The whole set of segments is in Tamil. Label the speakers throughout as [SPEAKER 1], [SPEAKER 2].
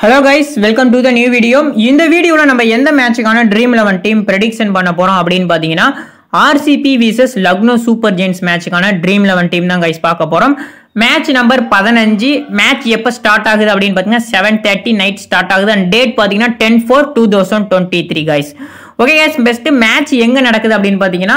[SPEAKER 1] Hello guys welcome to the new video இந்த வீடியோவில் நம்ம எந்த மேட்சுக்கான ட்ரீம் லெவன் டீம் ப்ரெடிக்ஷன் பண்ண போகிறோம் அப்படின்னு பார்த்தீங்கன்னா RCB versus Lucknow Super Giants மேட்சுக்கான ட்ரீம் லெவன் டீம் தான் கைஸ் பார்க்க போகிறோம் மேட்ச் நம்பர் பதினஞ்சு மேட்ச் எப்போ ஸ்டார்ட் ஆகுது அப்படின்னு பார்த்தீங்கன்னா செவன் தேர்ட்டி நைட் ஸ்டார்ட் ஆகுது அண்ட் டேட் பார்த்தீங்கன்னா ten four two thousand twenty three guys okay guys best match எங்கே நடக்குது அப்படின்னு பார்த்தீங்கன்னா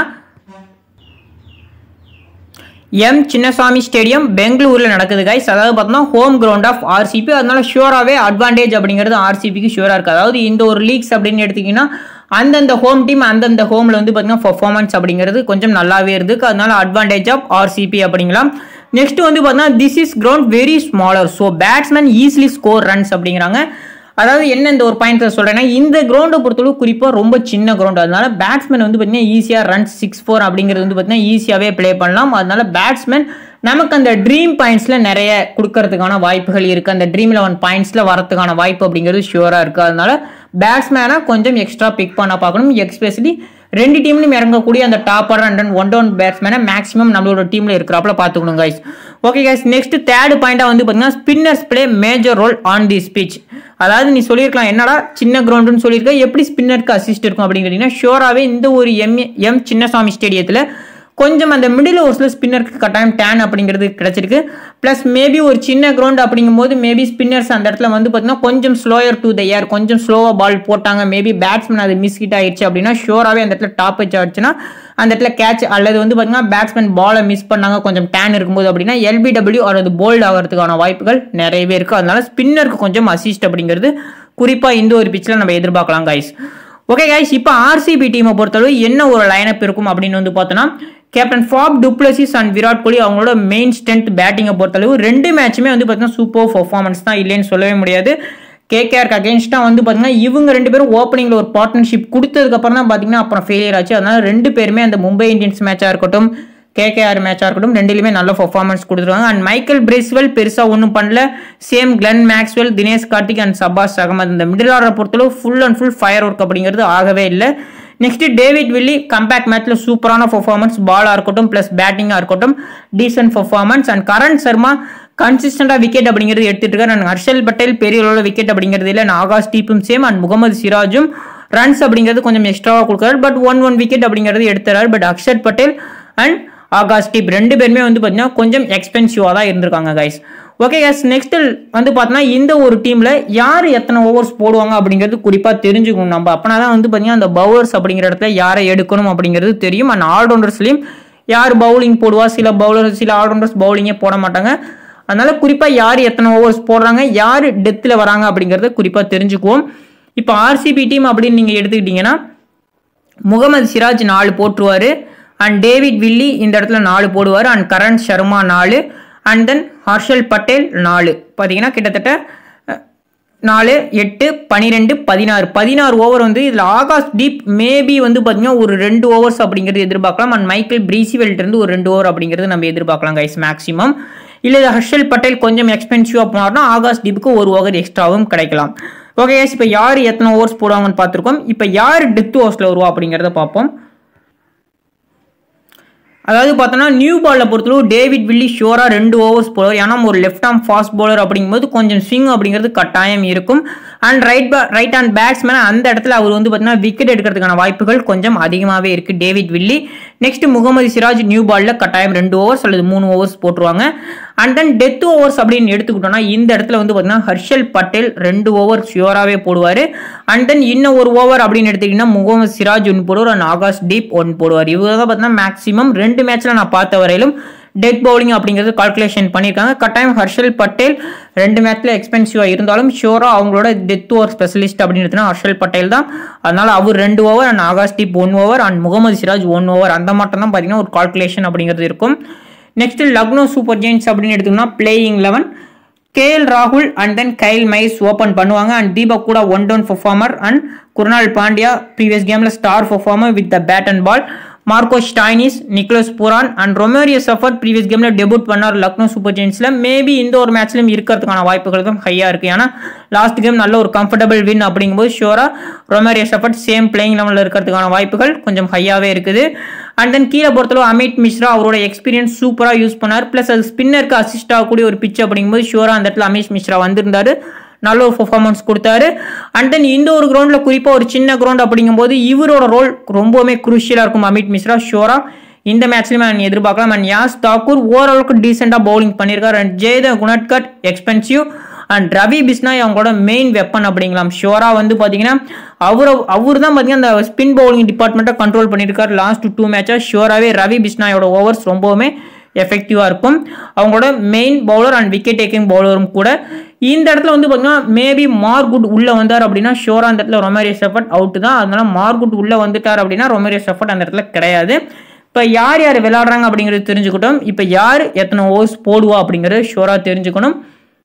[SPEAKER 1] எம் சின்னசாமி ஸ்டேடியம் பெங்களூரில் நடக்குது கைஸ் அதாவது பார்த்தோம்னா ஹோம் கிரவுண்ட் ஆஃப் ஆர்சிபி அதனால ஷியூராகவே அட்வான்டேஜ் அப்படிங்கிறது ஆர்சிபிக்கு ஷியூராக இருக்குது அதாவது இந்த ஒரு லீக்ஸ் அப்படின்னு எடுத்திங்கன்னா அந்தந்த ஹோம் டீம் அந்தந்த ஹோமில் வந்து பார்த்தீங்கன்னா பர்ஃபார்மன்ஸ் அப்படிங்கிறது கொஞ்சம் நல்லாவே இருக்குது அதனால அட்வான்டேஜ் ஆஃப் ஆர்சிபி அப்படிங்கலாம் நெக்ஸ்ட் வந்து பார்த்தீங்கன்னா this is ground very smaller so batsman easily score runs அப்படிங்கிறாங்க அதாவது என்ன இந்த ஒரு பாயிண்ட் சொல்றேன்னா இந்த கிரவுண்டை பொறுத்தளவு குறிப்பாக ரொம்ப சின்ன கிரவுண்ட் அதனால பேட்ஸ்மேன் வந்து பார்த்தீங்கன்னா ஈஸியாக ரன்ஸ் சிக்ஸ் ஃபோர் அப்படிங்கிறது வந்து பார்த்தீங்கன்னா ஈஸியாகவே ப்ளே பண்ணலாம் அதனால பேட்ஸ்மேன் நமக்கு அந்த ட்ரீம் பாயிண்ட்ஸில் நிறைய கொடுக்கறதுக்கான வாய்ப்புகள் இருக்குது அந்த ட்ரீம் லெவன் பாயிண்ட்ஸில் வரதுக்கான வாய்ப்பு அப்படிங்கிறது ஷியூராக இருக்குது அதனால பேட்ஸ்மேனை கொஞ்சம் எக்ஸ்ட்ரா பிக் பண்ண பார்க்கணும் எக்ஸ்பெஷலி ரெண்டு டீம்லையும் இறங்கக்கூடிய அந்த topper and then one down பேட்ஸ்மேனை மேக்ஸிமம் நம்மளோட டீமில் இருக்கிறாப்புல பார்த்துக்கணும் guys okay guys next third பாயிண்டாக வந்து பார்த்தீங்கன்னா spinners play major role on the speech அதாவது நீ சொல்லியிருக்கலாம் என்னடா சின்ன கிரவுண்டுன்னு சொல்லியிருக்க எப்படி ஸ்பின்னருக்கு அசிஸ்ட் இருக்கும் அப்படின்னு கேட்டிங்கன்னா ஷோராகவே இந்த ஒரு எம் எம் சின்னசாமி ஸ்டேடியத்தில் கொஞ்சம் அந்த மிடில் ஓவர்ஸில் ஸ்பின்னருக்கு கட்டாயம் டேன் அப்படிங்கிறது கிடச்சிருக்கு ப்ளஸ் மேபி ஒரு சின்ன கிரவுண்ட் அப்படிங்கும்போது மேபி ஸ்பின்னர்ஸ் அந்த இடத்துல வந்து பார்த்தீங்கன்னா கொஞ்சம் ஸ்லோயர் டு த ஏர் கொஞ்சம் ஸ்லோவாக பால் போட்டாங்க மேபி பேட்ஸ்மேன் அது மிஸ் ஹிட் ஆயிடுச்சு அப்படின்னா ஷோராகவே அந்த இடத்துல டாப் வச்சு ஆயிடுச்சுன்னா அந்த இடத்துல கேட்ச் அல்லது வந்து பார்த்தீங்கன்னா பேட்ஸ்மேன் பாலை மிஸ் பண்ணாங்க கொஞ்சம் டேன் இருக்கும்போது அப்படின்னா எல்பிடபிள்யூ அல்லது போல்ட் ஆகிறதுக்கான வாய்ப்புகள் நிறையவே இருக்குது அதனால ஸ்பின்னருக்கு கொஞ்சம் அசிஸ்ட் அப்படிங்கிறது குறிப்பாக இந்த ஒரு பிச்சில் நம்ம எதிர்பார்க்கலாம் கைஸ் ஓகே கைஸ் இப்போ ஆர்சிபி டீமை பொறுத்தளவு என்ன ஒரு லைனப் இருக்கும் அப்படின்னு வந்து பார்த்தோன்னா captain Faf du Plessis and Virat Kohli அவங்களோட மெயின் ஸ்ட்ரென்த் பேட்டிங்கை பொறுத்தளவு ரெண்டு மேட்சுமே வந்து பார்த்தீங்கன்னா சூப்பர் பர்ஃபார்மன்ஸ் தான் இல்லைன்னு சொல்லவே முடியாது கேகேஆருக்கு அகேன்ஸ்டாக வந்து பார்த்தீங்கன்னா இவங்க ரெண்டு பேரும் ஓப்பனிங்கில் ஒரு பார்ட்னர்ஷிப் கொடுத்ததுக்கப்புறம் தான் பார்த்தீங்கன்னா அப்புறம் ஃபெயிலியர் ஆச்சு அதனால ரெண்டு பேருமே அந்த மும்பை இந்தியன்ஸ் மேட்சாக இருக்கட்டும் கேகேஆர் மேட்சாக இருக்கட்டும் ரெண்டுலையுமே நல்ல பர்ஃபார்மன்ஸ் கொடுத்துருவாங்க அண்ட் மைக்கேல் பிரிஸ்வெல் பெருசாக ஒன்றும் பண்ணல same Glenn Maxwell Dinesh Karthik and Shahbaz Ahmed இந்த மிடில் ஆர்டரை பொறுத்தளவு full and full fire work அப்படிங்கிறது ஆகவே இல்லை நெக்ஸ்ட் டேவிட் வில்லி கம்பேக் மேட்ச்ல சூப்பரான பர்ஃபார்மன்ஸ் பாலாக இருக்கட்டும் ப்ளஸ் பேட்டிங்காக இருக்கட்டும் decent performance and Karan Sharma கன்சிஸ்டண்டாக விக்கெட் அப்படிங்கிறது எடுத்துட்டு இருக்காரு அண்ட் ஹர்ஷல் பட்டேல் பெரிய அளவில் விக்கெட் அப்படிங்கிறது இல்லை அண்ட் ஆகாஷ் டீப்பும் சேம் அண்ட் முகமது சிராஜும் ரன்ஸ் அப்படிங்கிறது கொஞ்சம் எக்ஸ்ட்ராவாக கொடுக்குறாரு பட் ஒன் ஒன் விக்கெட் அப்படிங்கிறது எடுத்துறாரு பட் அக்ஷர் பட்டேல் அண்ட் ஆகாஷ் டீப் ரெண்டு பேருமே வந்து பார்த்தீங்கன்னா கொஞ்சம் எக்ஸ்பென்சிவாக தான் இருந்திருக்காங்க கைஸ் ஓகே கேஸ் நெக்ஸ்ட் வந்து பார்த்தோன்னா இந்த ஒரு டீமில் யார் எத்தனை ஓவர்ஸ் போடுவாங்க அப்படிங்கிறது குறிப்பாக தெரிஞ்சுக்கணும் நம்ம அப்போனா தான் வந்து பார்த்தீங்கன்னா அந்த பவுலர்ஸ் அப்படிங்கிற இடத்துல யாரை எடுக்கணும் அப்படிங்கிறது தெரியும் அண்ட் ஆல்ரவுண்டர்ஸ்லையும் யார் பவுலிங் போடுவா சில பவுலர் சில ஆல்ரவுண்டர்ஸ் பவுலிங்கே போட மாட்டாங்க அதனால குறிப்பாக யார் எத்தனை ஓவர்ஸ் போடுறாங்க யார் டெத்தில் வராங்க அப்படிங்கிறத குறிப்பாக தெரிஞ்சுக்குவோம் இப்போ ஆர்சிபி டீம் அப்படின்னு நீங்கள் எடுத்துக்கிட்டிங்கன்னா முகமது சிராஜ் நாலு போட்டுருவார் அண்ட் டேவிட் வில்லி இந்த இடத்துல நாலு போடுவார் அண்ட் கரண் சர்மா நாலு அண்ட் தென் ஹர்ஷல் பட்டேல் நாலு பார்த்தீங்கன்னா கிட்டத்தட்ட நாலு எட்டு பன்னிரெண்டு பதினாறு பதினாறு ஓவர் வந்து இதில் ஆகாஷ் டீப் மேபி வந்து பார்த்தீங்கன்னா ஒரு ரெண்டு ஓவர்ஸ் அப்படிங்கிறது எதிர்பார்க்கலாம் அண்ட் மைக்கேல் பிரீசிவெல்ட்லேருந்து ஒரு ரெண்டு ஓவர் அப்படிங்கிறது நம்ம எதிர்பார்க்கலாம் கைஸ் மேக்ஸிமம் இல்லை இது ஹர்ஷல் பட்டேல் கொஞ்சம் எக்ஸ்பென்சிவாக போனார்னா ஆகாஷ் டீப்புக்கு ஒரு ஓவர் எக்ஸ்ட்ராவும் கிடைக்கலாம் ஓகே கைஸ் இப்போ யார் எத்தனை ஓவர்ஸ் போடுவாங்கன்னு பார்த்துருக்கோம் இப்போ யார் டெத் ஓவர்ஸில் வருவா அப்படிங்கிறத பார்ப்போம் அதாவது பார்த்தோன்னா நியூ பாலில் பொறுத்தளவு டேவிட் வில்லி ஷோராக ரெண்டு ஓவர்ஸ் போடுவார் ஏன்னா ஒரு லெஃப்ட் ஆம் ஃபாஸ்ட் பவுலர் அப்படிங்கும்போது கொஞ்சம் ஸ்விங் அப்படிங்கிறது கட்டாயம் இருக்கும் அண்ட் ரைட் பா ரைட் ஹேண்ட் பேட்ஸ்மேன் அந்த இடத்துல அவர் வந்து பார்த்தீங்கன்னா விக்கெட் எடுக்கிறதுக்கான வாய்ப்புகள் கொஞ்சம் அதிகமாகவே இருக்குது David Willey next Mohammed Siraj new பாலில் கட்டாயம் ரெண்டு ஓவர்ஸ் அல்லது மூணு ஓவர்ஸ் போட்டுருவாங்க அண்ட் தென் டெத் ஓவர்ஸ் அப்படின்னு எடுத்துக்கிட்டோம்னா இந்த இடத்துல வந்து பார்த்தீங்கன்னா ஹர்ஷல் பட்டேல் ரெண்டு ஓவர் ஷியோராகவே போடுவார் அண்ட் தென் இன்னும் ஒரு ஓவர் அப்படின்னு எடுத்துக்கிட்டிங்கன்னா முகமது சிராஜ் ஒன்று போடுவார் அண்ட் ஆகாஷ் டீப் ஒன்று போடுவார் இவங்க தான் பார்த்தீங்கன்னா மேக்ஸிமம் ரெண்டு மேட்ச்சில் நான் பார்த்த வரையிலும் டெத் பவுலிங் அப்படிங்கிறது கால்குலேஷன் பண்ணியிருக்காங்க கட்டாயம் ஹர்ஷல் பட்டேல் ரெண்டு மேட்ச்சில் எக்ஸ்பென்சிவாக இருந்தாலும் ஷோராக அவங்களோட டெத் ஓவர் ஸ்பெஷலிஸ்ட் அப்படின்னு எடுத்தனா ஹர்ஷல் பட்டேல் தான் அதனால் அவர் ரெண்டு over and Akash Deep one over and Mohammed Siraj one over அந்த மட்டும் தான் பார்த்தீங்கன்னா ஒரு கால்குலேஷன் அப்படிங்கிறது இருக்கும் நெக்ஸ்ட் லக்னோ சூப்பர் ஜெயின்ஸ் அப்படின்னு எடுத்தோம்னா பிளேயிங் லெவன் கேஎல் ராகுல் and then Kyle Mayers open பண்ணுவாங்க அண்ட் தீபக் கூட one down performer and Krunal Pandya previous கேமில் star performer with the bat and ball Marcus Stoinis Nicholas Pooran and Romario Shepherd previous கேமில் டெபுட் பண்ணார் லக்னோ சூப்பர் ஜெயின்ஸில் மேபி இந்த ஒரு மேட்ச்லையும் இருக்கிறதுக்கான வாய்ப்புகள் தான் ஹையாக இருக்குது ஏன்னா லாஸ்ட் கேம் நல்ல ஒரு கம்ஃபர்டபுள் வின் அப்படிங்கும்போது ஷோராக ரொமேரியோ சஃபர் சேம் பிளேயிங் லெவலில் இருக்கிறதுக்கான வாய்ப்புகள் கொஞ்சம் ஹையாகவே இருக்குது அண்ட் தென் கீழே பொறுத்தளவு அமித் மிஸ்ரா அவரோட எக்ஸ்பீரியன்ஸ் சூப்பராக யூஸ் பண்ணார் ப்ளஸ் அது ஸ்பின்னருக்கு அசிஸ்ட் ஆகக்கூடிய ஒரு பிச் அப்படிங்கும்போது ஷோராக அந்த இடத்துல அமித் மிஸ்ரா வந்திருந்தாரு நல்ல ஒரு பெர்ஃபார்மன்ஸ் கொடுத்தாரு அண்ட் தென் இந்த ஒரு கிரவுண்டில் குறிப்பாக ஒரு சின்ன கிரவுண்ட் அப்படிங்கும்போது இவரோட ரோல் ரொம்பவுமே குரூஷியலாக இருக்கும் அமித் மிஸ்ரா ஷோரா இந்த மேட்ச்லையுமே நான் எதிர்பார்க்கலாம் அண்ட் யாஸ் தாக்கூர் ஓரளவுக்கு டீசெண்டாக பவுலிங் பண்ணியிருக்காரு and Jaydev Unadkat expensive and Ravi Bishnoi அவங்களோட மெயின் வெப்பன் அப்படிங்களாம் ஷோரா வந்து பார்த்தீங்கன்னா அவர் அவர் தான் பார்த்தீங்கன்னா அந்த ஸ்பின் பவுலிங் டிபார்ட்மெண்ட்டை கண்ட்ரோல் பண்ணியிருக்காரு லாஸ்ட் டூ மேட்சாக ஷோராகவே ரவி பிஸ்னாயோட ஓவர்ஸ் ரொம்பவுமே எஃபெக்டிவாக இருக்கும் அவங்களோட main bowler and wicket taking பவுலரும் கூட இந்த இடத்துல வந்து பார்த்தீங்கன்னா மேபி மார்குட் உள்ளே வந்தார் அப்படின்னா ஷோரா அந்த இடத்துல ரொமேரியஸ் எஃபர்ட் அவுட் தான் அதனால மார்குட் உள்ளே வந்துட்டார் அப்படின்னா ரொமேரியஸ் எஃபர்ட் அந்த இடத்துல கிடையாது இப்போ யார் யார் விளையாடுறாங்க அப்படிங்கிறது தெரிஞ்சுக்கிட்டோம் இப்போ யார் எத்தனை ஓவர்ஸ் போடுவா அப்படிங்கிறது ஷோரா தெரிஞ்சுக்கணும்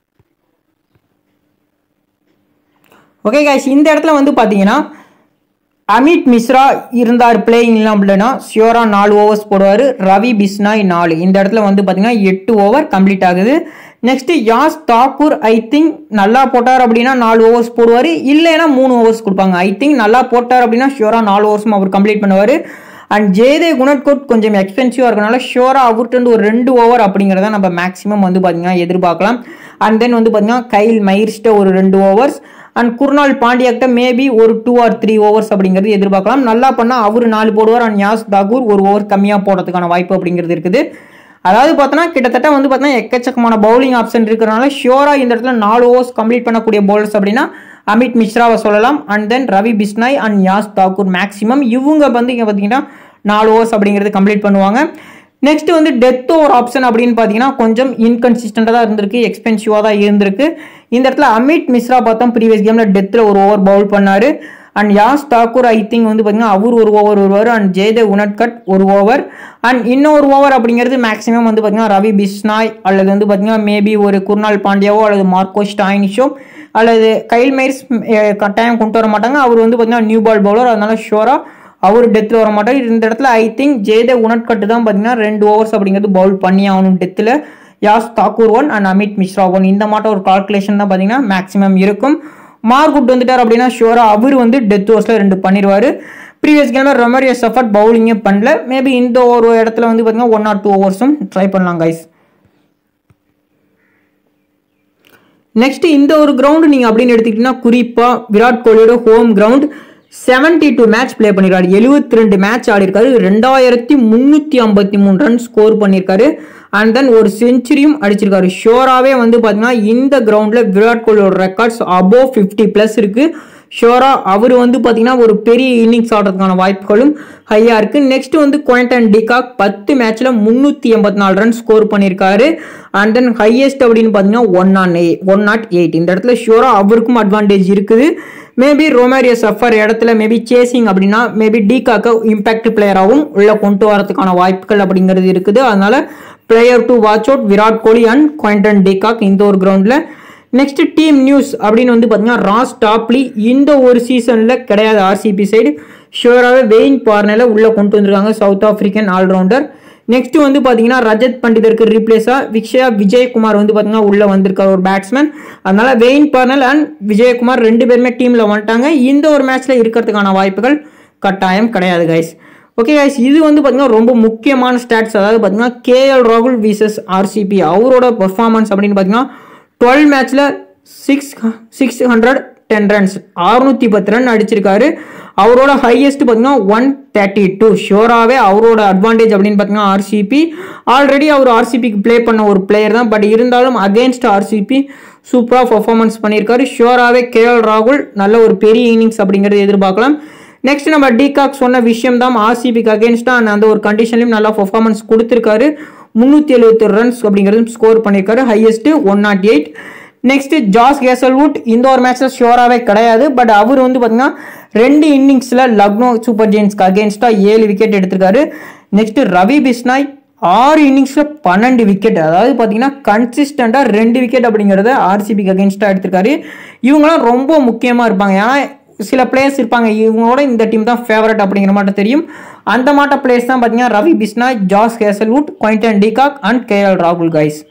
[SPEAKER 1] ஓகே காய்ஸ் இந்த இடத்துல வந்து பார்த்தீங்கன்னா அமித் மிஸ்ரா இருந்தார் பிளேயிங் அப்படின்னா ஷியோரா நாலு ஓவர்ஸ் போடுவார் ரவி பிஸ்னாய் நாலு இந்த இடத்துல வந்து பார்த்தீங்கன்னா எட்டு ஓவர் கம்ப்ளீட் ஆகுது next Yash Thakur I think நல்லா போட்டார் அப்படின்னா நாலு ஓவர்ஸ் போடுவார் இல்லைன்னா மூணு ஓவர்ஸ் கொடுப்பாங்க ஐ திங்க் நல்லா போட்டார் அப்படின்னா ஷியோரா நாலு ஓவர்ஸும் அவர் கம்ப்ளீட் பண்ணுவார் அண்ட் ஜெயதே குணட்கோட் கொஞ்சம் எக்ஸ்பென்சிவாக இருக்கனால ஷியோராக அவர்கிட்ட வந்து ஒரு ரெண்டு ஓவர் அப்படிங்கிறத நம்ம மேக்ஸிமம் வந்து பார்த்தீங்கன்னா எதிர்பார்க்கலாம் அண்ட் தென் வந்து பார்த்தீங்கன்னா கைல் மயிர்ஸ்ட்ட ஒரு ரெண்டு ஓவர்ஸ் அண்ட் குர்னால் பாண்டியாக்கிட்ட மேபி ஒரு டூ ஆர் த்ரீ ஓவர்ஸ் அப்படிங்கிறது எதிர்பார்க்கலாம் நல்லா பண்ணால் அவர் நாலு போடுவார் அண்ட் யாஸ் தாகூர் ஒரு ஓவர் கம்மியாக போடுறதுக்கான வாய்ப்பு அப்படிங்கிறது இருக்குது அதாவது பார்த்தோன்னா கிட்டத்தட்ட வந்து பார்த்தீங்கன்னா எக்கச்சக்கமான பவுலிங் ஆப்ஷன் இருக்கிறனால ஷியோராக இந்த இடத்துல நாலு ஓவர்ஸ் கம்ப்ளீட் பண்ணக்கூடிய பவுலர்ஸ் அப்படின்னா அமித் மிஸ்ராவை சொல்லலாம் and then Ravi Bishnoi and Yash Thakur maximum இவங்க வந்து இங்கே பார்த்தீங்கன்னா நாலு ஓவர்ஸ் அப்படிங்கிறது கம்ப்ளீட் பண்ணுவாங்க நெக்ஸ்ட் வந்து டெத் ஓவர் ஆப்ஷன் அப்படின்னு பார்த்தீங்கன்னா கொஞ்சம் இன்கன்சிஸ்டண்டாக தான் இருந்திருக்கு எக்ஸ்பென்சிவாக தான் இருந்திருக்கு இந்த இடத்துல அமித் மிஸ்ரா பார்த்தோம் ப்ரீவியஸ் கேமில் டெத்தில் ஒரு ஓவர் பவுல் பண்ணார் and Yash Thakur I think வந்து பார்த்தீங்கன்னா அவர் ஒரு ஓவர் வருவார் அண்ட் ஜெயதேவ் உனட்கட் ஒரு ஓவர் அண்ட் இன்னொரு ஓவர் அப்படிங்கிறது மேக்ஸிமம் வந்து பார்த்தீங்கன்னா ரவி பிஸ்னாய் அல்லது வந்து பார்த்தீங்கன்னா மேபி ஒரு குர்னால் பாண்டியாவோ அல்லது மார்க்கோ ஸ்டாயினிஷோ அல்லது கைல் மைர்ஸ் கட்டாயம் கொண்டு வர மாட்டாங்க அவர் வந்து பார்த்தீங்கன்னா நியூ பால் பவுலர் அதனால ஷோராக அவர் டெத்தில் வர மாட்டார் இந்த இடத்துல ஐ திங்க் ஜெயதேவ் உனட்கட்டு தான் பார்த்தீங்கன்னா ரெண்டு ஓவர்ஸ் அப்படிங்கிறது பவுல் பண்ணி ஆகணும் டெத்தில் Yash Thakur one and Amit Mishra one இந்த மாட்டம் ஒரு கால்குலேஷன் தான் பார்த்தீங்கன்னா மேக்ஸிமம் இருக்கும் மார்குட் வந்துட்டார் அப்படின்னா ஷுவராக அவர் வந்து டெத் ஓவர்ஸில் ரெண்டு பண்ணிடுவார் ப்ரீவியஸ் கேமில் ரொமரியோ சஃபர்ட் பவுலிங்கே பண்ணல மேபி இந்த ஒரு இடத்துல வந்து பார்த்தீங்கன்னா ஒன் ஆர் டூ ஓவர்ஸும் ட்ரை பண்ணலாம் கைஸ் நெக்ஸ்ட் இந்த ஒரு கிரவுண்டு நீங்கள் அப்படின்னு எடுத்துக்கிட்டீங்கன்னா குறிப்பாக விராட் கோலியோட home ground seventy two match play பண்ணிருக்காரு எழுபத்தி ரெண்டு மேட்ச் ஆடிருக்காரு ரெண்டாயிரத்தி முந்நூற்றி ஐம்பத்தி மூணு ரன் ஸ்கோர் பண்ணியிருக்காரு அண்ட் தென் ஒரு செஞ்சுரியும் அடிச்சிருக்காரு ஷோராவே வந்து பார்த்தீங்கன்னா இந்த கிரவுண்டில் விராட் கோலியோட ரெக்கார்ட்ஸ் அபோவ் ஃபிஃப்டி ப்ளஸ் இருக்கு ஷோரா அவர் வந்து பார்த்தீங்கன்னா ஒரு பெரிய இன்னிங்ஸ் ஆடுறதுக்கான வாய்ப்புகளும் ஹையாக இருக்குது நெக்ஸ்ட் வந்து குவாண்டன் டிகாக் பத்து மேட்ச்சில் முந்நூற்றி எண்பத்தி நாலு ரன் ஸ்கோர் பண்ணியிருக்காரு அண்ட் தென் ஹையஸ்ட் அப்படின்னு பார்த்தீங்கன்னா ஒன் ஆன் எய் ஒன் நாட் எயிட் இந்த இடத்துல ஷோரா அவருக்கும் அட்வான்டேஜ் இருக்குது மேபி ரொமேரியோ சஃபர் இடத்துல மேபி சேசிங் அப்படின்னா மேபி டிகாக்க இம்பாக்ட் பிளேயராகவும் உள்ள கொண்டு வரதுக்கான வாய்ப்புகள் அப்படிங்கிறது இருக்குது அதனால player to watch out Virat Kohli and Quinton de Kock இந்த ஒரு கிரவுண்டில் நெக்ஸ்ட் டீம் நியூஸ் அப்படின்னு வந்து பார்த்தீங்கன்னா ராஸ் டாப்லி இந்த ஒரு சீசனில் கிடையாது ஆர்சிபி சைடு ஷுவராகவே வெயின் பார்னரில் உள்ளே கொண்டு வந்திருக்காங்க சவுத் ஆஃப்ரிக்கன் ஆல்ரவுண்டர் நெக்ஸ்ட் வந்து பார்த்தீங்கன்னா ரஜத் பண்டிதருக்கு ரீப்ளேஸாக விக்ஷயா விஜயகுமார் வந்து பார்த்தீங்கன்னா உள்ளே வந்திருக்கார் ஒரு பேட்ஸ்மேன் அதனால வெயின் பார்னல் அண்ட் விஜயகுமார் ரெண்டு பேருமே டீமில் வந்துட்டாங்க இந்த ஒரு மேட்ச்சில் இருக்கிறதுக்கான வாய்ப்புகள் கட்டாயம் கிடையாது கைஸ் ஓகே கைஸ் இது வந்து பார்த்தீங்கன்னா ரொம்ப முக்கியமான ஸ்டாட்ஸ் அதாவது பார்த்தீங்கன்னா கேஎல் ராகுல் விசஸ் ஆர்சிபி அவரோட பர்ஃபார்மன்ஸ் அப்படின்னு பார்த்தீங்கன்னா டுவெல் மேட்ச்சில் six six hundred ten runs அறுநூத்தி பத்து ரன் அடிச்சிருக்காரு அவரோட ஹையஸ்ட் பார்த்தீங்கன்னா ஒன் தேர்ட்டி டூ ஷோராகவே அவரோட அட்வான்டேஜ் அப்படின்னு பார்த்தீங்கன்னா ஆர்சிபி ஆல்ரெடி அவர் ஆர்சிபிக்கு ப்ளே பண்ண ஒரு பிளேயர் தான் பட் இருந்தாலும் அகேன்ஸ்ட் ஆர்சிபி சூப்பராக பர்ஃபார்மன்ஸ் பண்ணியிருக்காரு ஷோராகவே கேஎல் ராகுல் நல்ல ஒரு பெரிய இன்னிங்ஸ் அப்படிங்கிறது எதிர்பார்க்கலாம் நெக்ஸ்ட் நம்ம டிகாக் சொன்ன விஷயம் தான் ஆர்சிபிக்கு அகேன்ஸ்டாக அந்த ஒரு கண்டிஷன்லையும் நல்லா பர்ஃபார்மன்ஸ் கொடுத்துருக்காரு முந்நூற்றி எழுபத்தொரு ரன்ஸ் அப்படிங்கிறது ஸ்கோர் பண்ணியிருக்காரு highest one not eight next Josh Hazlewood இந்த ஒரு மேட்ச்சில் ஷியோராகவே கிடையாது பட் அவர் வந்து பார்த்தீங்கன்னா ரெண்டு இன்னிங்ஸில் லக்னோ சூப்பர் ஜெயின்ஸ்க்கு அகேன்ஸ்டாக ஏழு விக்கெட் எடுத்திருக்காரு நெக்ஸ்ட் ரவி பிஸ்னாய் ஆறு இன்னிங்ஸில் பன்னெண்டு விக்கெட் அதாவது பார்த்தீங்கன்னா கன்சிஸ்டண்டாக ரெண்டு விக்கெட் அப்படிங்கிறத ஆர்சிபிக்கு அகேன்ஸ்டாக எடுத்திருக்காரு இவங்களாம் ரொம்ப முக்கியமாக இருப்பாங்க ஏன்னா சில பிளேயர்ஸ் இருப்பாங்க இவங்களோட இந்த டீம் தான் ஃபேவரட் அப்படிங்கிற மாட்டம் தெரியும் அந்த மாட்ட பிளேயர்ஸ் தான் பார்த்தீங்கன்னா Ravi Bishnoi Josh Hazlewood Quinton de Kock and KL ராகுல் கைஸ்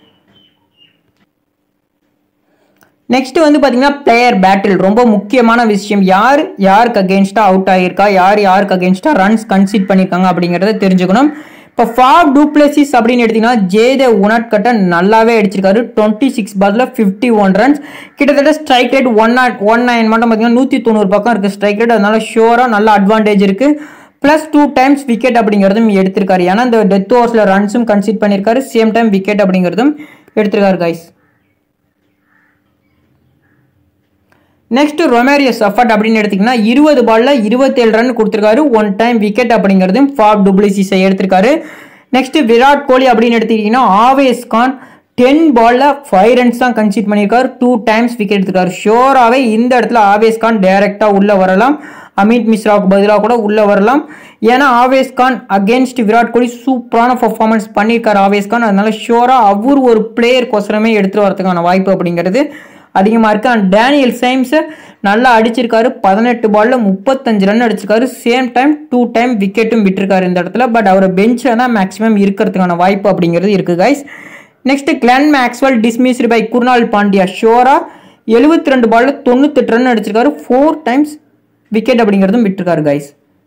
[SPEAKER 1] நெக்ஸ்ட் வந்து பார்த்தீங்கன்னா பிளேயர் பேட்டில் ரொம்ப முக்கியமான விஷயம் யார் யாருக்கு அகேன்ஸ்டாக அவுட் ஆகியிருக்கா யார் யாருக்கு அகேன்ஸ்டாக ரன்ஸ் கன்சீட் பண்ணியிருக்காங்க அப்படிங்கிறத தெரிஞ்சுக்கணும் இப்போ ஃபாப் டூப்ளசிஸ் அப்படின்னு எடுத்தீங்கன்னா ஜெயதேவ் உனட்கட்ட நல்லாவே அடிச்சிருக்காரு டுவெண்ட்டி சிக்ஸ் பால்ல ஃபிஃப்டி ஒன் ரன்ஸ் கிட்டத்தட்ட strike rate one not one nine மட்டும் பார்த்தீங்கன்னா நூற்றி தொண்ணூறு பக்கம் இருக்குது ஸ்ட்ரைக் ரேட் அதனால ஷோராக நல்ல அட்வான்டேஜ் இருக்குது ப்ளஸ் டூ டைம்ஸ் விக்கெட் அப்படிங்கிறதும் எடுத்திருக்காரு ஏன்னா இந்த டெத் ஓவர்ஸில் ரன்ஸும் கன்சிட் பண்ணியிருக்காரு சேம் டைம் விக்கெட் அப்படிங்கிறதும் எடுத்திருக்காரு கைஸ் நெக்ஸ்ட் ரொமேரியஸ் அஃபர்ட் அப்படின்னு எடுத்திங்கன்னா இருபது பாலில் இருபத்தேழு ரன் கொடுத்துருக்காரு ஒன் டைம் விக்கெட் அப்படிங்கிறதும் ஃபாப் டூப்ளிசிஸை எடுத்திருக்காரு நெக்ஸ்ட் விராட் கோலி அப்படின்னு எடுத்துக்கிட்டிங்கன்னா ஆவேஸ் கான் டென் பாலில் ஃபைவ் ரன்ஸ் தான் கன்சிட் பண்ணியிருக்காரு டூ டைம்ஸ் விக்கெட் எடுத்திருக்காரு ஷோராகவே இந்த இடத்துல ஆவேஸ் கான் டைரெக்டாக உள்ளே வரலாம் அமித் மிஸ்ராவுக்கு பதிலாக கூட உள்ளே வரலாம் ஏன்னா ஆவேஸ் கான் அகேன்ஸ்ட் விராட் கோலி சூப்பரான பர்ஃபார்மன்ஸ் பண்ணியிருக்காரு ஆவேஸ் கான் அதனால ஷோராக அவர் ஒரு பிளேயர் கொசரமே எடுத்துகிட்டு வரதுக்கான வாய்ப்பு அப்படிங்கிறது அதிகமாக இருக்குது அண்ட் டேனியல் சைம்ஸை நல்லா அடிச்சிருக்காரு பதினெட்டு பாலில் முப்பத்தஞ்சு ரன் அடிச்சிருக்காரு சேம் டைம் டூ டைம் விக்கெட்டும் விட்டுருக்காரு இந்த இடத்துல பட் அவர் பெஞ்சில் தான் மேக்ஸிமம் இருக்கிறதுக்கான வாய்ப்பு அப்படிங்கிறது இருக்குது guys next Glenn Maxwell dismissed by Krunal Pandya ஷோரா எழுபத்தி ரெண்டு பாலில் தொண்ணூத்தெட்டு ரன் அடிச்சிருக்காரு ஃபோர் டைம்ஸ் விக்கெட் அப்படிங்கிறதும் விட்டுருக்காரு கைஸ்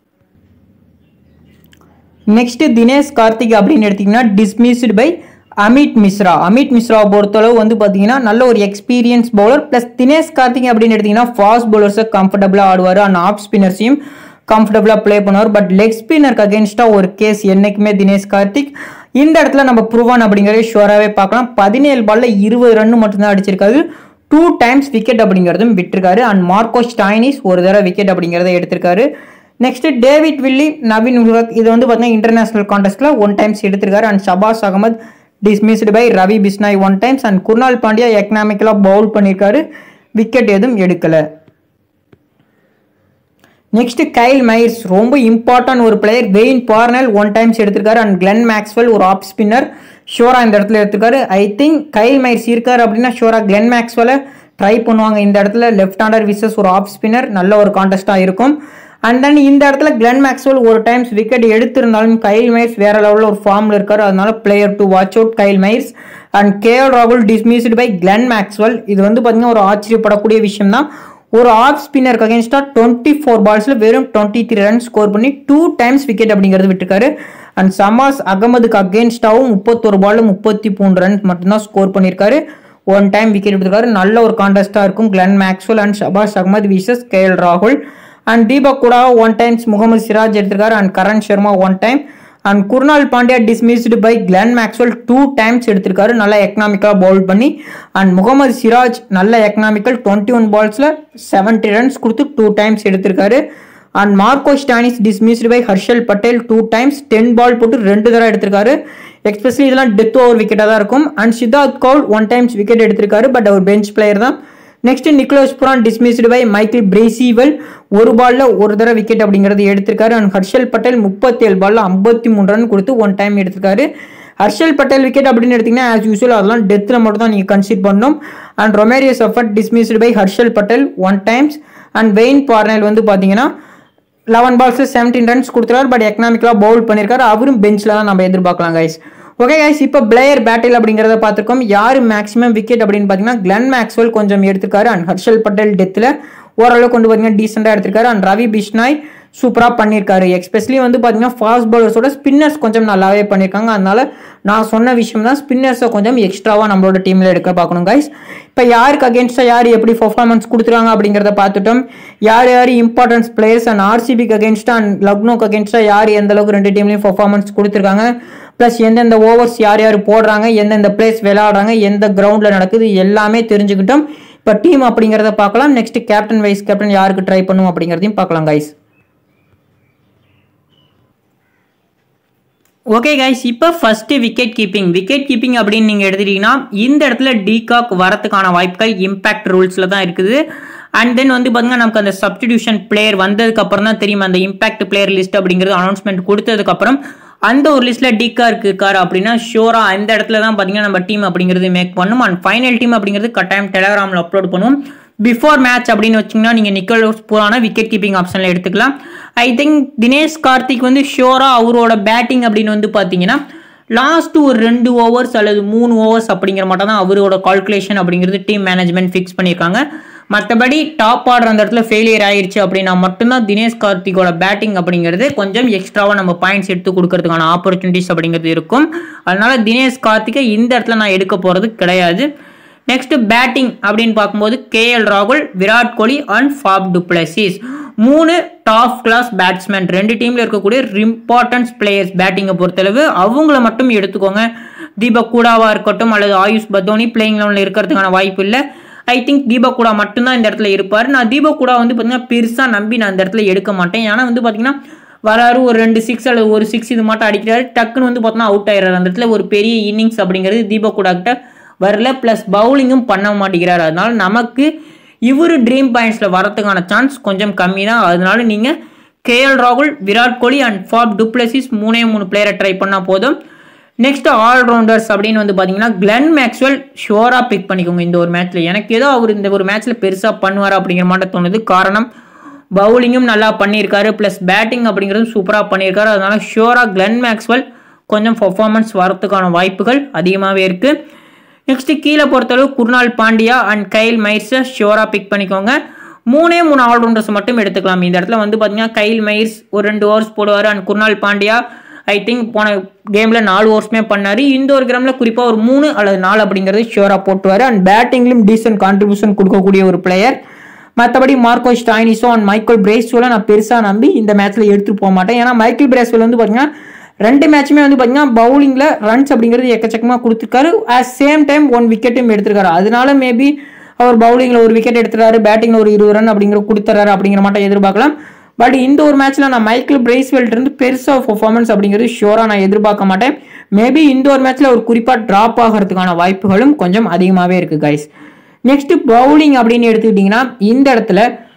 [SPEAKER 1] நெக்ஸ்ட் தினேஷ் கார்த்திக் அப்படின்னு எடுத்தீங்கன்னா டிஸ்மிஸ்டு பை அமித் மிஸ்ரா அமித் மிஸ்ராவை பொறுத்தளவு வந்து பார்த்தீங்கன்னா நல்ல ஒரு experience bowler plus Dinesh Karthik அப்படின்னு எடுத்தீங்கன்னா ஃபாஸ்ட் பவுலர்ஸை கம்ஃபர்டபுளாக ஆடுவார் அண்ட் ஆஃப் ஸ்பின்னர்ஸையும் கம்ஃபர்டபுளாக ப்ளே பண்ணுவார் பட் லெக் ஸ்பின்னருக்கு அகேன்ஸ்டாக ஒரு கேஸ் என்றைக்குமே தினேஷ் கார்த்திக் இந்த இடத்துல நம்ம ப்ரூவான் அப்படிங்கிறத ஷுவராகவே பார்க்கலாம் பதினேழு பாலில் இருபது ரன் மட்டும்தான் அடிச்சிருக்காரு டூ டைம்ஸ் விக்கெட் அப்படிங்கிறதும் விட்டுருக்காரு அண்ட் மார்க்கோ ஸ்டாயினிஸ் ஒரு தடவை விக்கெட் அப்படிங்கிறத எடுத்திருக்காரு next David Willey Naveen ul Haq இது வந்து பார்த்தீங்கன்னா இன்டர்நேஷனல் கான்டெஸ்ட்டில் ஒன் டைம்ஸ் எடுத்திருக்காரு and Shahbaz Ahmed dismissed by Ravi Bishnoi one times and Krunal Pandya எக்கனாமிக்கலாக பவுல் பண்ணியிருக்காரு விக்கெட் எதுவும் எடுக்கலை நெக்ஸ்ட் கைல் மைர்ஸ் ரொம்ப இம்பார்ட்டன்ட் ஒரு player Wayne Parnell one times எடுத்திருக்காரு அண்ட் கிளென் மேக்ஸ்வெல் ஒரு ஆப் ஸ்பின்னர் ஷோரா இந்த இடத்துல எடுத்திருக்காரு ஐ திங்க் கைல் மைர்ஸ் இருக்காரு அப்படின்னா ஷோரா கிளென் மேக்ஸ்வெல்லை ட்ரை பண்ணுவாங்க இந்த இடத்துல லெஃப்ட் ஹேண்டர் விசஸ் ஒரு ஆஃப் ஸ்பின்னர் நல்ல ஒரு கான்டெஸ்ட்டாக இருக்கும் அண்ட் தென் இந்த இடத்துல கிளென் மேக்ஸ்வெல் ஒரு டைம்ஸ் விக்கெட் எடுத்திருந்தாலும் கைல் மைர்ஸ் வேற லெவலில் ஒரு ஃபார்மில் இருக்காரு அதனால player to watch out Kyle Mayers and K L ராகுல் டிஸ்மிஸ்டு பை கிளென் மேக்ஸ்வெல் இது வந்து பார்த்தீங்கன்னா ஒரு ஆச்சரியப்படக்கூடிய விஷயம் தான் ஒரு ஆஃப் ஸ்பின்னருக்கு அகேன்ஸ்டாக டுவெண்ட்டி ஃபோர் பால்ஸில் வெறும் டுவெண்ட்டி த்ரீ ரன் ஸ்கோர் பண்ணி டூ டைம்ஸ் விக்கெட் அப்படிங்கிறது விட்டுருக்காரு அண்ட் சமாஸ் அகமதுக்கு அகேன்ஸ்டாகவும் முப்பத்தொரு பாலில் முப்பத்தி மூணு ரன் மட்டும்தான் ஸ்கோர் பண்ணியிருக்காரு ஒன் டைம் விக்கெட் எடுத்திருக்காரு நல்ல ஒரு கான்டெஸ்ட்டாக இருக்கும் Glenn Maxwell and Shahbaz Ahmed versus K L ராகுல் அண்ட் தீபக் கூட ஒன் டைம்ஸ் முகமது சிராஜ் எடுத்திருக்காரு and Karan Sharma one time and Krunal Pandya dismissed by Glenn Maxwell two times எடுத்திருக்காரு நல்லா எக்கனாமிக்கலாக பவுல் பண்ணி அண்ட் முகமது சிராஜ் நல்ல எக்கனாமிக்கல் டுவெண்ட்டி ஒன் பால்ஸில் செவன்ட்டி ரன்ஸ் கொடுத்து டூ டைம்ஸ் எடுத்திருக்காரு and Marcus Stoinis dismissed by Harshal Patel two times ten ball போட்டு ரெண்டு தடவை எடுத்திருக்காரு எக்ஸ்பெஷலி இதெல்லாம் டெத் ஓவர் விக்கெட்டாக தான் இருக்கும் and Siddarth Kaul one times wicket எடுத்திருக்காரு பட் அவர் பெஞ்ச் பிளேயர் தான் next Nicholas Pooran dismissed by Michael Bracewell ஒரு பால்ல ஒரு தடவை விக்கெட் அப்படிங்கிறது எடுத்திருக்காரு அண்ட் ஹர்ஷல் பட்டேல் முப்பத்தேழு பால்ல ஐம்பத்தி மூணு ரன் கொடுத்து ஒன் டைம் எடுத்திருக்காரு ஹர்ஷல் பட்டேல் விக்கெட் அப்படின்னு எடுத்தீங்கன்னா ஆஸ் யூஸ்வல் அதெல்லாம் டெத்தில் மட்டும் தான் நீங்கள் கன்சிட் பண்ணணும் and Romario Shepherd dismissed by Harshal Patel one times and Wayne Parnell வந்து பார்த்தீங்கன்னா லெவன் பால்ஸ் செவன்டீன் ரன்ஸ் கொடுத்துருக்காரு பட் எக்கனாமிக்கலாக பவுல் பண்ணியிருக்காரு அவரும் பெஞ்சில் தான் நம்ம எதிர்பார்க்கலாம் கைஸ் ஓகே கைஸ் இப்போ பிளேயர் பேட்டில் அப்படிங்கிறத பார்த்துருக்கோம் யார் மேக்ஸிமம் விக்கெட் அப்படின்னு பார்த்தீங்கன்னா கிளன் மேக்ஸ்வெல் கொஞ்சம் எடுத்திருக்காரு அண்ட் ஹர்ஷல் பட்டேல் டெத்தில் ஓரளவுக்கு கொண்டு பார்த்தீங்கன்னா டீசெண்டாக எடுத்திருக்காரு அண்ட் ரவி பிஷ்னாய் சூப்பராக பண்ணியிருக்காரு எக்ஸ்பெஷலி வந்து பார்த்தீங்கன்னா ஃபாஸ்ட் பவுலர்ஸோட ஸ்பின்னர்ஸ் கொஞ்சம் நல்லாவே பண்ணியிருக்காங்க அதனால நான் சொன்ன விஷயம் தான் ஸ்பின்னர்ஸை கொஞ்சம் எக்ஸ்ட்ராவாக நம்மளோட டீமில் எடுக்க பார்க்கணும் கைஸ் இப்போ யாருக்கு அகேன்ஸ்டாக யார் எப்படி பர்ஃபார்மன்ஸ் கொடுத்துருக்காங்க அப்படிங்கிறத பார்த்துட்டோம் யார் யார் இம்பார்ட்டன்ஸ் பிளேயர்ஸ் அண்ட் ஆர்சிபிக்கு அகேன்ஸ்டாக அண்ட் லக்னோக்கு அகேன்ஸ்டாக யார் எந்த அளவுக்கு ரெண்டு டீம்லையும் பர்ஃபார்மன்ஸ் கொடுத்துருக்காங்க ப்ளஸ் எந்தெந்த ஓவர்ஸ் யார் யார் போடுறாங்க எந்தெந்த பிளேஸ் விளையாடுறாங்க எந்த கிரவுண்டில் நடக்குது எல்லாமே தெரிஞ்சுக்கிட்டோம் இப்போ டீம் அப்படிங்கிறத பார்க்கலாம் நெக்ஸ்ட் கேப்டன் வைஸ் கேப்டன் யாருக்கு ட்ரை பண்ணும் அப்படிங்கிறதையும் பார்க்கலாம் கைஸ் ஓகே கைஸ் இப்போ first wicket keeping wicket keeping அப்படின்னு நீங்கள் எடுத்துட்டீங்கன்னா இந்த இடத்துல டீகாக் வரத்துக்கான வாய்ப்புகள் இம்பேக்ட் ரூல்ஸில் தான் இருக்குது அண்ட் தென் வந்து பார்த்தீங்கன்னா நமக்கு அந்த சப்ஸ்டிடியூஷன் பிளேயர் வந்ததுக்கு அப்புறம் தான் தெரியும் அந்த இம்பாக்ட் பிளேயர் லிஸ்ட் அப்படிங்கிறது அனௌன்ஸ்மெண்ட் கொடுத்ததுக்கப்புறம் அந்த ஒரு லிஸ்ட்டில் டிகார்க்கு இருக்கார் அப்படின்னா ஷோராக அந்த இடத்துல தான் பார்த்தீங்கன்னா நம்ம டீம் அப்படிங்கிறது மேக் பண்ணும் அண்ட் ஃபைனல் டீம் அப்படிங்கிறது கட்டாயம் டெலகிராமில் அப்லோட் பண்ணுவோம் பிஃபோர் மேட்ச் அப்படின்னு வச்சிங்கன்னா நீங்கள் நிக்கோலஸ் பூரான விக்கெட் கீப்பிங் ஆப்ஷனில் எடுத்துக்கலாம் ஐ திங்க் தினேஷ் கார்த்திக் வந்து ஷோராக அவரோட பேட்டிங் அப்படின்னு வந்து பார்த்தீங்கன்னா லாஸ்ட் ஒரு ரெண்டு ஓவர்ஸ் அல்லது மூணு ஓவர்ஸ் அப்படிங்கிற மட்டும் தான் அவரோட கால்குலேஷன் அப்படிங்கிறது டீம் மேனேஜ்மெண்ட் ஃபிக்ஸ் பண்ணியிருக்காங்க மற்றபடி டாப் ஆர்டர் அந்த இடத்துல ஃபெயிலியர் ஆயிருச்சு அப்படின்னா மட்டும்தான் தினேஷ் கார்த்திகோட பேட்டிங் அப்படிங்கிறது கொஞ்சம் எக்ஸ்ட்ராவாக நம்ம பாயிண்ட்ஸ் எடுத்து கொடுக்கறதுக்கான ஆப்பர்ச்சுனிட்டிஸ் அப்படிங்கிறது இருக்கும் அதனால தினேஷ் கார்த்திகை இந்த இடத்துல நான் எடுக்க போகிறது கிடையாது நெக்ஸ்ட் பேட்டிங் அப்படின்னு பார்க்கும்போது கேஎல் ராகுல் Virat Kohli and Faf du Plessis மூணு டாப் கிளாஸ் பேட்ஸ்மேன் ரெண்டு டீமில் இருக்கக்கூடிய இம்பார்ட்டன்ஸ் பிளேயர்ஸ் பேட்டிங்கை பொறுத்தளவு அவங்கள மட்டும் எடுத்துக்கோங்க தீபக் கூடாவா இருக்கட்டும் அல்லது ஆயுஷ் பத்தோனி பிளேயிங் லெவலில் இருக்கிறதுக்கான வாய்ப்பு இல்லை ஐ திங்க் தீபக் கூடா மட்டும்தான் இந்த இடத்துல இருப்பார் நான் தீபக் கூடா வந்து பார்த்தீங்கன்னா பெருசாக நம்பி நான் இந்த இடத்துல எடுக்க மாட்டேன் ஏன்னா வந்து பார்த்தீங்கன்னா வராரு ஒரு ரெண்டு சிக்ஸ் அல்லது ஒரு சிக்ஸ் இது மட்டும் அடிக்கிறாரு டக்குன்னு வந்து பார்த்தோன்னா அவுட் ஆயிடுறாரு அந்த இடத்துல ஒரு பெரிய இன்னிங்ஸ் அப்படிங்கிறது தீபக் கூடா கிட்ட வரல ப்ளஸ் பவுலிங்கும் பண்ண மாட்டேங்கிறாரு அதனால நமக்கு இவர் ட்ரீம் பாயிண்ட்ஸில் வரதுக்கான சான்ஸ் கொஞ்சம் கம்மி தான் அதனால நீங்கள் கேஎல் ராகுல் Virat Kohli and Faf du Plessis மூணே மூணு பிளேயரை ட்ரை பண்ணால் போதும் நெக்ஸ்ட் ஆல்ரவுண்டர்ஸ் அப்படின்னு வந்து பார்த்தீங்கன்னா கிளென் மேக்ஸ்வெல் ஷோராக பிக் பண்ணிக்கோங்க இந்த ஒரு மேட்ச்சில் எனக்கு ஏதோ அவர் இந்த ஒரு மேட்ச்சில் பெருசாக பண்ணுவார் அப்படிங்கிற மாதிரி தோணுது காரணம் பவுலிங்கும் நல்லா பண்ணியிருக்காரு ப்ளஸ் பேட்டிங் அப்படிங்கிறதும் சூப்பராக பண்ணியிருக்காரு அதனால ஷோராக கிளென் மேக்ஸ்வெல் கொஞ்சம் பர்ஃபார்மன்ஸ் வரத்துக்கான வாய்ப்புகள் அதிகமாகவே இருக்குது நெக்ஸ்ட்டு கீழே பொறுத்தளவு குர்னால் பாண்டியா அண்ட் கைல் மைர்ஸை ஷோராக பிக் பண்ணிக்கோங்க மூணே மூணு ஆல்ரவுண்டர்ஸ் மட்டும் எடுத்துக்கலாம் இந்த இடத்துல வந்து பார்த்தீங்கன்னா கைல் மைர்ஸ் ஒரு ரெண்டு ஓவர்ஸ் போடுவார் and Krunal Pandya I think போன கேமில் நாலு ஓவர்ஸ்மே பண்ணார் இந்த ஒரு கிராமில் குறிப்பாக ஒரு மூணு அல்லது நாலு அப்படிங்கிறது ஷியோராக போட்டுவார் அண்ட் பேட்டிங்லையும் டீசென்ட் கான்ட்ரிபியூஷன் கொடுக்கக்கூடிய ஒரு பிளேயர் மற்றபடி மார்க்கோ ஸ்டாயினிஸோ அண்ட் மைக்கேல் பிரேஸ்வெலை நான் பெருசாக நம்பி இந்த மேட்ச்சில் எடுத்துகிட்டு போக மாட்டேன் ஏன்னா மைக்கேல் பிரேஸ்வெல் வந்து பார்த்தீங்கன்னா ரெண்டு மேட்சுமே வந்து பார்த்தீங்கன்னா பவுலிங்கில் ரன்ஸ் அப்படிங்கிறது எக்கச்சக்கமாக கொடுத்துருக்காரு அட் சேம் டைம் ஒன் விக்கெட்டும் எடுத்திருக்காரு அதனால மேபி அவர் பவுலிங்கில் ஒரு விக்கெட் எடுத்துறாரு பேட்டிங்கில் ஒரு இருபது ரன் அப்படிங்கிற கொடுத்துறாரு அப்படிங்கிற மாட்டோம் எதிர்பார்க்கலாம் பட் இந்த ஒரு மேட்ச்சில் நான் மைக்கேல் பிரைஸ்வெல்ட் இருந்து பெருசாக பர்ஃபார்மன்ஸ் அப்படிங்கிறது ஷோராக நான் எதிர்பார்க்க மாட்டேன் மேபி இந்த ஒரு மேட்ச்சில் ஒரு குறிப்பாக ட்ராப் ஆகிறதுக்கான வாய்ப்புகளும் கொஞ்சம் அதிகமாகவே இருக்குது கைஸ் நெக்ஸ்ட் பவுலிங் அப்படின்னு எடுத்துக்கிட்டிங்கன்னா இந்த இடத்துல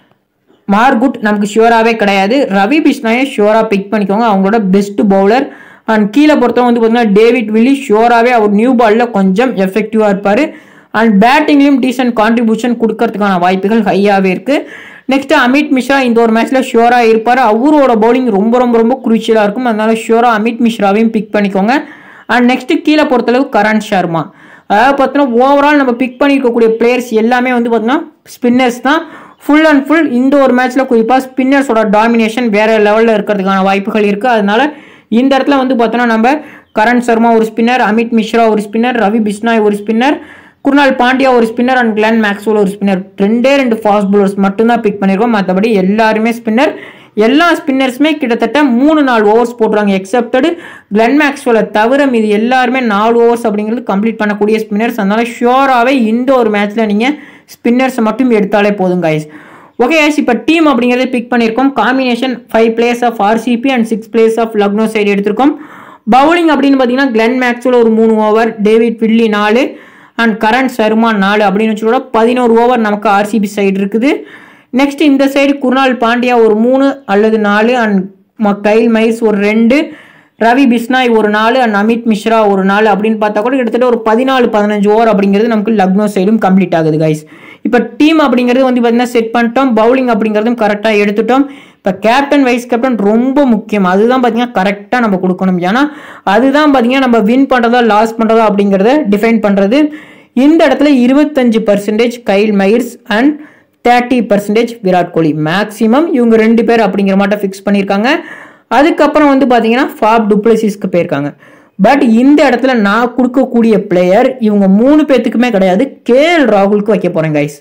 [SPEAKER 1] மார்குட் நமக்கு ஷியோராகவே கிடையாது ரவி பிஷ்னாயை ஷியோராக பிக் பண்ணிக்கோங்க அவங்களோட பெஸ்ட் பவுலர் அண்ட் கீழே பொறுத்தவங்க வந்து பார்த்தீங்கன்னா டேவிட் வில்லி ஷியோராகவே அவர் நியூ பாலில் கொஞ்சம் எஃபெக்டிவாக இருப்பார் அண்ட் பேட்டிங்லையும் டீசென்ட் கான்ட்ரிபியூஷன் கொடுக்கறதுக்கான வாய்ப்புகள் ஹையாகவே இருக்குது நெக்ஸ்ட் அமித் மிஸ்ரா இந்த ஒரு மேட்ச்சில் ஷியோராக இருப்பார் அவரோட பவுலிங் ரொம்ப ரொம்ப ரொம்ப குரூச்சியலாக இருக்கும் அதனால ஷியோராக அமித் மிஸ்ராவையும் பிக் பண்ணிக்கோங்க அண்ட் நெக்ஸ்ட் கீழே பொறுத்தளவு கரண் சர்மா அதாவது பார்த்தோன்னா ஓவரால் நம்ம பிக் பண்ணியிருக்கக்கூடிய பிளேயர்ஸ் எல்லாமே வந்து பார்த்தீங்கன்னா ஸ்பின்னர்ஸ் தான் ஃபுல் அண்ட் ஃபுல் இந்த ஒரு மேட்ச்சில் குறிப்பாக ஸ்பின்னர்ஸோட டாமினேஷன் வேற லெவலில் இருக்கிறதுக்கான வாய்ப்புகள் இருக்குது அதனால இந்த இடத்துல வந்து பார்த்தோன்னா நம்ம கரண் சர்மா ஒரு ஸ்பின்னர் அமித் மிஸ்ரா ஒரு ஸ்பின்னர் ரவி பிஷ்னாய் ஒரு ஸ்பின்னர் குர்னால் பாண்டியா ஒரு ஸ்பின்னர் அண்ட் கிளன் மேக்ஸ்வெல் ஒரு ஸ்பின்னர் ரெண்டே ரெண்டு ஃபாஸ்ட் பவுலர்ஸ் மட்டும்தான் பிக் பண்ணியிருக்கோம் மற்றபடி எல்லாருமே ஸ்பின்னர் எல்லா ஸ்பின்னர்ஸுமே கிட்டத்தட்ட மூணு நாலு ஓவர்ஸ் போட்டுருவாங்க எக்ஸப்டடு கிளன் மேக்ஸ்வெலை தவிர மீது எல்லாருமே நாலு ஓவர்ஸ் அப்படிங்கிறது கம்ப்ளீட் பண்ணக்கூடிய ஸ்பின்னர்ஸ் அதனால ஷியோராகவே இந்த ஒரு மேட்ச்சில் நீங்கள் ஸ்பின்னர்ஸை மட்டும் எடுத்தாலே போதும் கைஸ் ஓகே கைஸ் இப்போ டீம் அப்படிங்கிறத பிக் பண்ணியிருக்கோம் combination five players of RCB and six players of Lucknow side எடுத்திருக்கோம் பவுலிங் அப்படின்னு பார்த்தீங்கன்னா கிளென் மேக்ஸ்வெல் ஒரு மூணு ஓவர் டேவிட் வில்லி நாலு அண்ட் கரண் சர்மா நாலு அப்படின்னு வச்சுக்கூட பதினோரு ஓவர் நமக்கு ஆர்சிபி சைடு இருக்குது நெக்ஸ்ட் இந்த சைடு குர்னால் பாண்டியா ஒரு மூணு அல்லது நாலு அண்ட் கைல் மைஸ் ஒரு ரெண்டு ரவி பிஸ்னாய் ஒரு நாலு அண்ட் அமித் மிஸ்ரா ஒரு நாலு அப்படின்னு பார்த்தா கூட கிட்டத்தட்ட ஒரு பதினாலு பதினஞ்சு ஓவர் அப்படிங்கிறது நமக்கு லக்னோ சைடும் கம்ப்ளீட் ஆகுது கைஸ் இப்போ டீம் அப்படிங்கிறது வந்து பார்த்தீங்கன்னா செட் பண்ணிட்டோம் பவுலிங் அப்படிங்கிறதும் கரெக்டாக எடுத்துட்டோம் இப்போ கேப்டன் வைஸ் கேப்டன் ரொம்ப முக்கியம் அதுதான் பார்த்தீங்கன்னா கரெக்டாக நம்ம கொடுக்கணும் ஏன்னா அதுதான் பார்த்தீங்கன்னா நம்ம வின் பண்ணுறதா லாஸ் பண்ணுறதா அப்படிங்கிறத டிஃபைன் பண்ணுறது இந்த இடத்துல இருபத்தஞ்சு percentage Kyle Mayers and thirty percentage Virat Kohli maximum இவங்க ரெண்டு பேர் அப்படிங்கிற மாட்ட ஃபிக்ஸ் பண்ணியிருக்காங்க அதுக்கப்புறம் வந்து பார்த்தீங்கன்னா ஃபாப் டுப்ளசிஸ்க்கு போயிருக்காங்க பட் இந்த இடத்துல நான் கொடுக்கக்கூடிய பிளேயர் இவங்க மூணு பேர்த்துக்குமே கிடையாது கேஎல் ராகுலுக்கு வைக்க போகிறேன் கைஸ்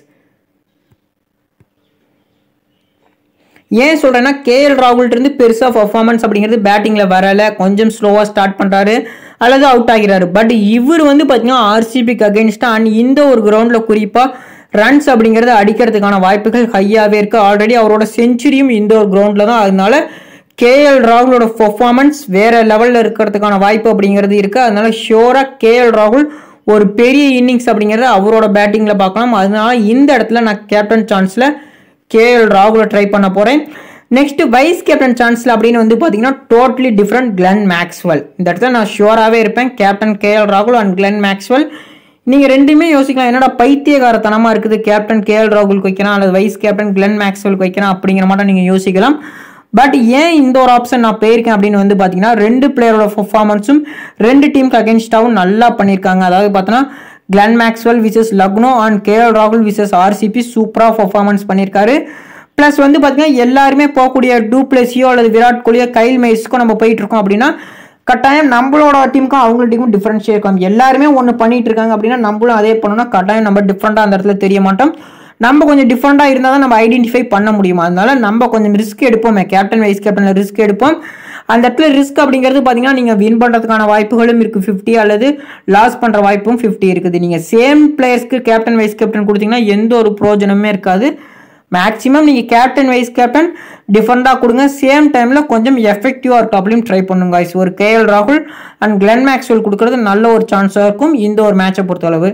[SPEAKER 1] ஏன் சொல்கிறேன்னா கேஎல் ராகுல்ட்டு இருந்து பெருசாக பர்ஃபார்மன்ஸ் அப்படிங்கிறது பேட்டிங்கில் வரலை கொஞ்சம் ஸ்லோவாக ஸ்டார்ட் பண்ணுறாரு அல்லது அவுட் ஆகிறாரு பட் இவர் வந்து பார்த்தீங்கன்னா ஆர்சிபிக்கு அகேன்ஸ்டாக அண்ட் இந்த ஒரு கிரவுண்டில் குறிப்பாக ரன்ஸ் அப்படிங்கிறத அடிக்கிறதுக்கான வாய்ப்புகள் ஹையாகவே இருக்குது ஆல்ரெடி அவரோட செஞ்சுரியும் இந்த ஒரு கிரவுண்டில் தான் அதனால கேஎல் ராகுலோட பர்ஃபார்மன்ஸ் வேற லெவலில் இருக்கிறதுக்கான வாய்ப்பு அப்படிங்கிறது இருக்குது அதனால ஷியோராக கேஎல் ராகுல் ஒரு பெரிய இன்னிங்ஸ் அப்படிங்கிறத அவரோட பேட்டிங்கில் பார்க்கலாம் அதனால இந்த இடத்துல நான் கேப்டன் சான்ஸில் கேஎல் ராகுலை ட்ரை பண்ண போகிறேன் நெக்ஸ்ட் வைஸ் கேப்டன் சான்ஸில் அப்படின்னு வந்து பார்த்தீங்கன்னா டோட்டலி டிஃப்ரெண்ட் கிளென் மேக்ஸ்வெல் இந்த இடத்துல நான் ஷுவராகவே இருப்பேன் கேப்டன் கேஎல் ராகுல் அண்ட் கிளென் மேக்ஸ்வெல் நீங்கள் ரெண்டுமே யோசிக்கலாம் என்னடா பைத்தியகாரத்தனமாக இருக்குது கேப்டன் கேஎல் ராகுலுக்கு வைக்கலாம் அல்லது வைஸ் கேப்டன் கிளென் மேக்ஸ்வெலுக்கு வைக்கலாம் அப்படிங்கிற மாதிரி நீங்கள் யோசிக்கலாம் பட் ஏன் இந்த ஒரு ஆப்ஷன் நான் போயிருக்கேன் அப்படின்னு வந்து பார்த்தீங்கன்னா ரெண்டு பிளேயரோட பர்ஃபார்மன்ஸும் ரெண்டு டீமுக்கு அகேன்ஸ்டாகவும் நல்லா பண்ணியிருக்காங்க அதாவது பார்த்தோன்னா Glenn Maxwell versus Lucknow and KL ராகுல் விசஸ் ஆர்சிபி சூப்பராக பர்ஃபார்மன்ஸ் பண்ணியிருக்காரு ப்ளஸ் வந்து பார்த்தீங்கன்னா எல்லாருமே போகக்கூடிய டூப்ளஸியோ அல்லது விராட் கோலியோ கைல் மெய்ஸ்க்கோ நம்ம போயிட்டு இருக்கோம் அப்படின்னா கட்டாயம் நம்மளோட டீமுக்கும் அவங்களோட டீமுக்கும் டிஃப்ரென்ஷியே இருக்கும் எல்லாருமே ஒன்று பண்ணிட்டு இருக்காங்க அப்படின்னா நம்மளும் அதே பண்ணணும்னா கட்டாயம் நம்ம டிஃப்ரெண்ட்டாக அந்த இடத்துல தெரிய மாட்டோம் நம்ம கொஞ்சம் டிஃப்ரெண்ட்டாக இருந்தால் தான் நம்ம ஐடென்டிஃபை பண்ண முடியும் அதனால நம்ம கொஞ்சம் ரிஸ்க் எடுப்போமே கேப்டன் வைஸ் கேப்டனில் ரிஸ்க் எடுப்போம் அந்த இடத்துல ரிஸ்க் அப்படிங்கிறது பார்த்தீங்கன்னா நீங்கள் வின் பண்ணுறதுக்கான வாய்ப்புகளும் இருக்குது ஃபிஃப்டி அல்லது லாஸ் பண்ணுற வாய்ப்பும் ஃபிஃப்டி இருக்குது நீங்கள் சேம் பிளேயர்ஸ்க்கு கேப்டன் வைஸ் கேப்டன் கொடுத்தீங்கன்னா எந்த ஒரு பிரோஜனமே இருக்காது மேக்ஸிமம் நீங்கள் கேப்டன் வைஸ் கேப்டன் டிஃபரெண்டாக கொடுங்க சேம் டைமில் கொஞ்சம் எஃபெக்டிவாக இருக்கும் அப்படின்னு ட்ரை பண்ணுங்க guys. ஒரு கேஎல் ராகுல் அண்ட் கிளென் மேக்ஸ்வெல் கொடுக்கறது நல்ல ஒரு சான்ஸாக இருக்கும் இந்த ஒரு மேட்சை பொறுத்தளவு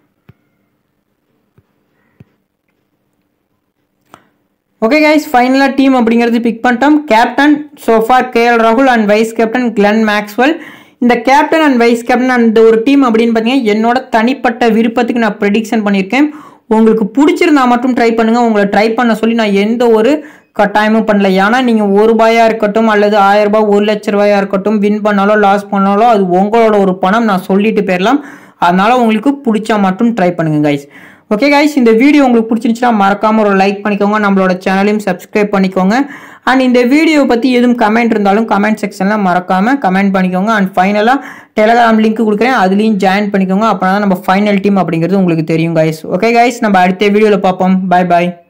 [SPEAKER 1] ஓகே கைஸ் ஃபைனலாக டீம் அப்படிங்கிறது பிக் பண்ணிட்டோம் கேப்டன் சோஃபார் கேஎல் ராகுல் and vice captain Glenn Maxwell இந்த கேப்டன் அண்ட் வைஸ் கேப்டன் அந்த ஒரு டீம் அப்படின்னு பார்த்தீங்கன்னா என்னோட தனிப்பட்ட விருப்பத்துக்கு நான் ப்ரெடிக்ஷன் பண்ணியிருக்கேன் உங்களுக்கு பிடிச்சிருந்தா மட்டும் ட்ரை பண்ணுங்க உங்களை ட்ரை பண்ண சொல்லி நான் எந்த ஒரு கட்டாயமும் பண்ணல ஏன்னா நீங்கள் ஒரு ரூபாயா இருக்கட்டும் அல்லது ஆயிரம் ரூபாய் ஒரு லட்ச ரூபாயா இருக்கட்டும் வின் பண்ணாலோ லாஸ் பண்ணாலோ அது உங்களோட ஒரு பணம் நான் சொல்லிட்டு போயிடலாம் அதனால உங்களுக்கு பிடிச்சா மட்டும் ட்ரை பண்ணுங்க கைஸ் ஓகே கைஸ் இந்த வீடியோ உங்களுக்கு பிடிச்சிருந்துச்சுன்னா மறக்காம ஒரு லைக் பண்ணிக்கோங்க நம்மளோட சேனலையும் சப்ஸ்கிரைப் பண்ணிக்கோங்க அண்ட் இந்த வீடியோ பற்றி எதுவும் கமெண்ட் இருந்தாலும் கமெண்ட் செக்ஷனில் மறக்காம கமெண்ட் பண்ணிக்கோங்க அண்ட் ஃபைனலாக டெலகிராம் லிங்க் கொடுக்குறேன் அதுலேயும் ஜாயின் பண்ணிக்கோங்க அப்போ தான் நம்ம ஃபைனல் டீம் அப்படிங்கிறது உங்களுக்கு தெரியும் கைஸ் ஓகே கைஸ் நம்ம அடுத்த வீடியோவில் பார்ப்போம் பை பாய்